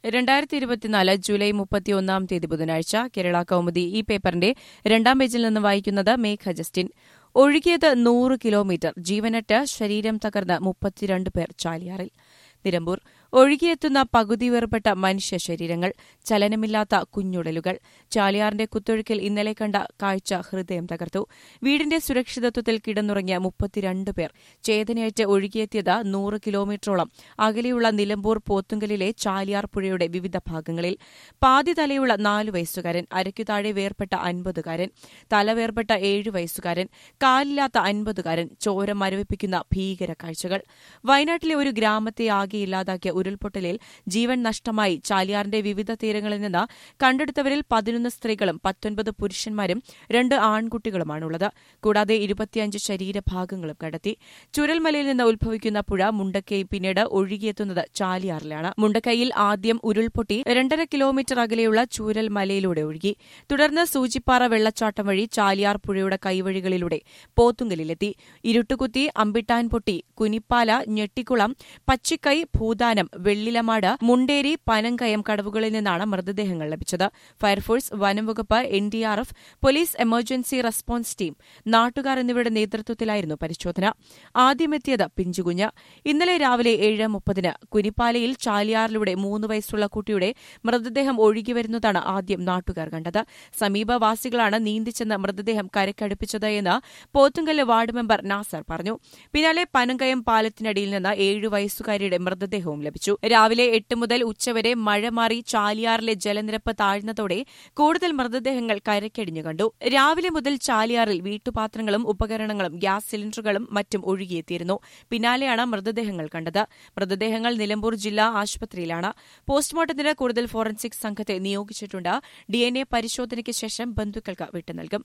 രണ്ടായിരത്തി ഇരുപത്തിനാല് ജൂലൈ മുപ്പത്തിയൊന്നാം തീയതി ബുധനാഴ്ച കേരള കൗമുദി ഈ പേപ്പറിന്റെ രണ്ടാം പേജിൽ നിന്ന് വായിക്കുന്നത് മേഘ ജസ്റ്റിൻ ഒഴുകിയത് നൂറ് കിലോമീറ്റർ ജീവനറ്റ് ശരീരം തകർന്ന് മുപ്പത്തിരണ്ട് പേർ ചാലിയാറിൽ നിലമ്പൂർ ഒഴുകിയെത്തുന്ന പകുതി വേർപെട്ട മനുഷ്യ ശരീരങ്ങൾ ചലനമില്ലാത്ത കുഞ്ഞുടലുകൾ ചാലിയാറിന്റെ കുത്തൊഴുക്കിൽ ഇന്നലെ കണ്ട കാഴ്ച ഹൃദയം തകർത്തു വീടിന്റെ സുരക്ഷിതത്വത്തിൽ കിടന്നുറങ്ങിയ മുപ്പത്തിരണ്ട് പേർ ചേതനയേറ്റ് ഒഴുകിയെത്തിയത് നൂറ് കിലോമീറ്ററോളം അകലെയുള്ള നിലമ്പൂർ പോത്തുങ്കലിലെ ചാലിയാർ പുഴയുടെ വിവിധ ഭാഗങ്ങളിൽ പാതി തലയുള്ള നാലു വയസ്സുകാരൻ അരയ്ക്കു താഴെ വേർപെട്ട അൻപതുകാരൻ തല വേർപെട്ട ഏഴു വയസ്സുകാരൻ കാലില്ലാത്ത അൻപതുകാരൻ ചോര മരവിപ്പിക്കുന്ന ഭീകര കാഴ്ചകൾ വയനാട്ടിലെ ഒരു ഗ്രാമത്തെ ആകെ ഇല്ലാതാക്കിയ ഉരുൾപൊട്ടലിൽ ജീവൻ നഷ്ടമായി ചാലിയാറിന്റെ വിവിധ തീരങ്ങളിൽ നിന്ന് കണ്ടെടുത്തവരിൽ പതിനൊന്ന് സ്ത്രീകളും പത്തൊൻപത് പുരുഷന്മാരും രണ്ട് ആൺകുട്ടികളുമാണുള്ളത് കൂടാതെ ഇരുപത്തിയഞ്ച് ശരീരഭാഗങ്ങളും കണ്ടെത്തി ചുരൽമലയിൽ നിന്ന് ഉത്ഭവിക്കുന്ന പുഴ മുണ്ടക്കൈ പിന്നീട് ഒഴുകിയെത്തുന്നത് ചാലിയാറിലാണ് മുണ്ടക്കൈയിൽ ആദ്യം ഉരുൾപൊട്ടി രണ്ടര കിലോമീറ്റർ അകലെയുള്ള ചൂരൽ മലയിലൂടെ ഒഴുകി തുടർന്ന് സൂചിപ്പാറ വെള്ളച്ചാട്ടം വഴി ചാലിയാർ പുഴയുടെ കൈവഴികളിലൂടെ പോത്തുങ്കലിലെത്തി ഇരുട്ടുകുത്തി അമ്പിട്ടാൻപൊട്ടി കുനിപ്പാല ഞെട്ടിക്കുളം പച്ചിക്കൈ ഭൂതാനം വെള്ളിലമാട് മുണ്ടേരി പനങ്കയം കടവുകളിൽ നിന്നാണ് മൃതദേഹങ്ങൾ ലഭിച്ചത് ഫയർഫോഴ്സ് വനംവകുപ്പ് NDRF police emergency response team നാട്ടുകാർ എന്നിവരുടെ നേതൃത്വത്തിലായിരുന്നു പരിശോധന ആദ്യമെത്തിയത് പിഞ്ചുകുഞ്ഞ് ഇന്നലെ രാവിലെ ഏഴ് മുപ്പതിന് കുനിപ്പാലയിൽ ചാലിയാറിലൂടെ മൂന്ന് വയസ്സുള്ള കുട്ടിയുടെ മൃതദേഹം ഒഴുകിവരുന്നതാണ് ആദ്യം നാട്ടുകാർ കണ്ടത് സമീപവാസികളാണ് നീന്തിച്ചെന്ന് മൃതദേഹം കരക്കടുപ്പിച്ചത് എന്ന് പോത്തുങ്കല്ല് വാർഡ് മെമ്പർ നാസർ പറഞ്ഞു പിന്നാലെ പനങ്കയം പാലത്തിനടിയിൽ നിന്ന് ഏഴു വയസ്സുകാരിയുടെ മൃതദേഹവും ലഭിച്ചു രാവിലെ എട്ട് മുതൽ ഉച്ചവരെ മഴ മാറി ചാലിയാറിലെ ജലനിരപ്പ് താഴ്ന്നതോടെ കൂടുതൽ മൃതദേഹങ്ങൾ കരക്കടിഞ്ഞു കണ്ടു രാവിലെ മുതൽ ചാലിയാറിൽ വീട്ടുപാത്രങ്ങളും ഉപകരണങ്ങളും ഗ്യാസ് സിലിണ്ടറുകളും മറ്റും ഒഴുകിയെത്തിയിരുന്നു പിന്നാലെയാണ് മൃതദേഹങ്ങൾ കണ്ടത് മൃതദേഹങ്ങൾ നിലമ്പൂർ ജില്ലാ ആശുപത്രിയിലാണ് പോസ്റ്റ്മോർട്ടത്തിന് കൂടുതൽ ഫോറൻസിക് സംഘത്തെ നിയോഗിച്ചിട്ടുണ്ട് ഡിഎൻഎ പരിശോധനയ്ക്ക് ശേഷം ബന്ധുക്കൾക്ക് വിട്ടുനൽകും